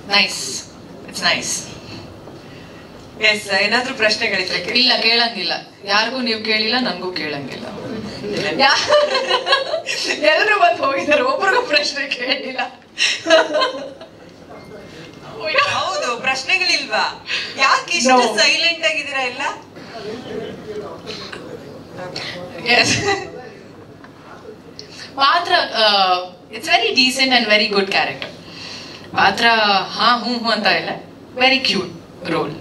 Nice it's nice S ಏನಾದ್ರೂ ಪ್ರಶ್ನೆಗಳಿದ್ರೆ ಕೇಳಿ. ಇಲ್ಲ ಕೇಳಂಗಿಲ್ಲ ಯಾರಿಗೂ ನೀವು ಕೇಳಿಲ್ಲ ನನಗೂ ಕೇಳಂಗಿಲ್ಲ ಎಲ್ಲರೂ ಬಂದು ಹೋಗಿದ್ದಾರೆ ಒಬ್ರಿಗೂ ಪ್ರಶ್ನೆ ಕೇಳಿಲ್ಲ ಹೌದು ಪ್ರಶ್ನೆಗಳಿಲ್ವಾ ಯಾಕೆ ಇಷ್ಟು No. ಸೈಲೆಂಟ್ ಆಗಿದ್ದೀರಾ ಎಲ್ಲ Yes. ಪಾತ್ರ it's very decent and very good character ಪಾತ್ರ ಹಾ ಹ್ಞೂ ಹ್ಞೂ ಅಂತ ಇಲ್ಲ ವೆರಿ ಕ್ಯೂಟ್ ರೋಲ್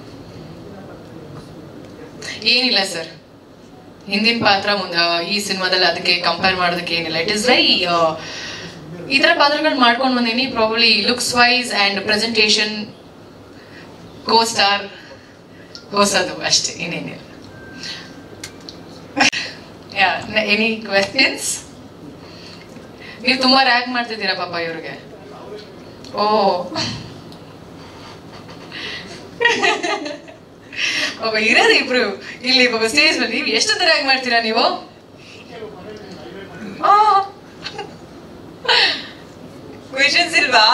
ಏನಿಲ್ಲ ಸರ್ ಹಿಂದಿನ ಪಾತ್ರ ಮುಂದೆ ಈ ಸಿನಿಮಾದಲ್ಲಿ ಅದಕ್ಕೆ ಕಂಪೇರ್ ಮಾಡೋದಕ್ಕೆ ಏನಿಲ್ಲ ಇಟ್ ಇಸ್ ವೆರಿ ಈ ಥರ ಪಾತ್ರಗಳು ಮಾಡ್ಕೊಂಡು ಬಂದೀನಿ probably looks wise and presentation co star ಹೊಸದು ಅಷ್ಟೇ ಇನ್ನೇನಿಲ್ಲ ಯಾ ಎನಿ ಕ್ವೆಶನ್ಸ್ ನೀವು ತುಂಬಾ ರ್ಯಾಕ್ ಮಾಡ್ತಿದ್ದೀರಾ ಪಾಪ ಇವ್ರಿಗೆ ಓ ಪಾಪ ಇರೋದು ಇಬ್ರು ಇಲ್ಲಿ ಪಾಪ ಸ್ಟೇಜ್ ಮೇಲೆ ನೀವು ಎಷ್ಟೊತ್ತು ರ್ಯಾಕ್ ಮಾಡ್ತೀರಾ ನೀವು ಕ್ವೆಶನ್ಸ್ ಇಲ್ವಾ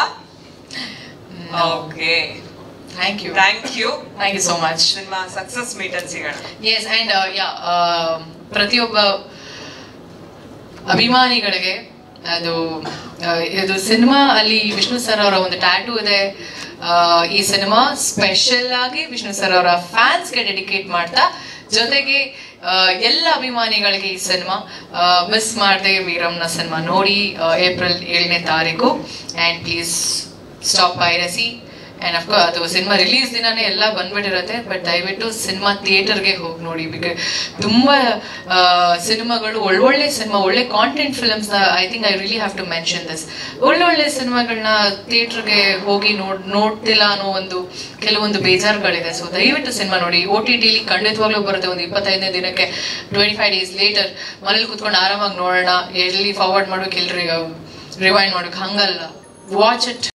okay thank you thank you thank you so much ನಿಮ್ಮ ಸಕ್ಸಸ್ ಮೀಟ್ ಅಲ್ಲಿ ಸಿಗೋಣ ಎಸ್ ಆ್ಯಂಡ್ ಯಾ ಪ್ರತಿಯೊಬ್ಬ ಅಭಿಮಾನಿಗಳಿಗೆ ಅದು ಆ, ಇದು ಸಿನಿಮಾ ಅಲ್ಲಿ ವಿಷ್ಣು ಸರ್ ಅವರ ಒಂದು ಟ್ಯಾಟೂ ಇದೆ ಆ, ಈ ಸಿನಿಮಾ ಸ್ಪೆಷಲ್ ಆಗಿ ವಿಷ್ಣು ಸರ್ ಅವರ ಫ್ಯಾನ್ಸ್ಗೆ ಡೆಡಿಕೇಟ್ ಮಾಡ್ತಾ ಜೊತೆಗೆ ಆ, ಎಲ್ಲ ಅಭಿಮಾನಿಗಳಿಗೆ ಈ ಸಿನಿಮಾ ಮಿಸ್ ಮಾಡದೆ ವೀರಮ್ನ ಸಿನಿಮಾ ನೋಡಿ ಏಪ್ರಿಲ್ ಏಳನೇ ತಾರೀಕು and please stop piracy and of course ಅದು ಸಿನಿಮಾ ರಿಲೀಸ್ ದಿನಾನೇ ಎಲ್ಲ ಬಂದ್ಬಿಟ್ಟಿರುತ್ತೆ ಬಟ್ ದಯವಿಟ್ಟು ಸಿನಿಮಾ ಥಿಯೇಟರ್ಗೆ ಹೋಗಿ ನೋಡಿ ಬಿಕಾಸ್ ತುಂಬ ಸಿನಿಮಾಗಳು ಒಳ್ಳೊಳ್ಳೆ ಸಿನಿಮಾ ಒಳ್ಳೆ content films I think I really have to mention this ಒಳ್ಳೊಳ್ಳೆ ಸಿನಿಮಾಗಳನ್ನ ಥಿಯೇಟರ್ಗೆ ಹೋಗಿ ನೋಡ್ ನೋಡ್ತಿಲ್ಲ ಅನ್ನೋ ಒಂದು ಕೆಲವೊಂದು ಬೇಜಾರುಗಳಿದೆ ಸೊ ದಯವಿಟ್ಟು ಸಿನಿಮಾ ನೋಡಿ ಓ ಟಿ ಟಿಲಿ ಖಂಡಿತವಾಗ್ಲೂ ಬರುತ್ತೆ ಒಂದು ಇಪ್ಪತ್ತೈದನೇ ದಿನಕ್ಕೆ ಟ್ವೆಂಟಿ ಫೈವ್ ಡೇಸ್ ಲೇಟರ್ ಮನೇಲಿ ಕುತ್ಕೊಂಡು ಆರಾಮಾಗಿ ನೋಡೋಣ ಎಲ್ಲಿ ಫಾರ್ವರ್ಡ್ ಮಾಡೋಕೆ ಎಲ್ರಿ ರಿವೈಂಡ್ ಮಾಡೋಕೆ ಹಂಗಲ್ಲ ವಾಚ್ ಇಟ್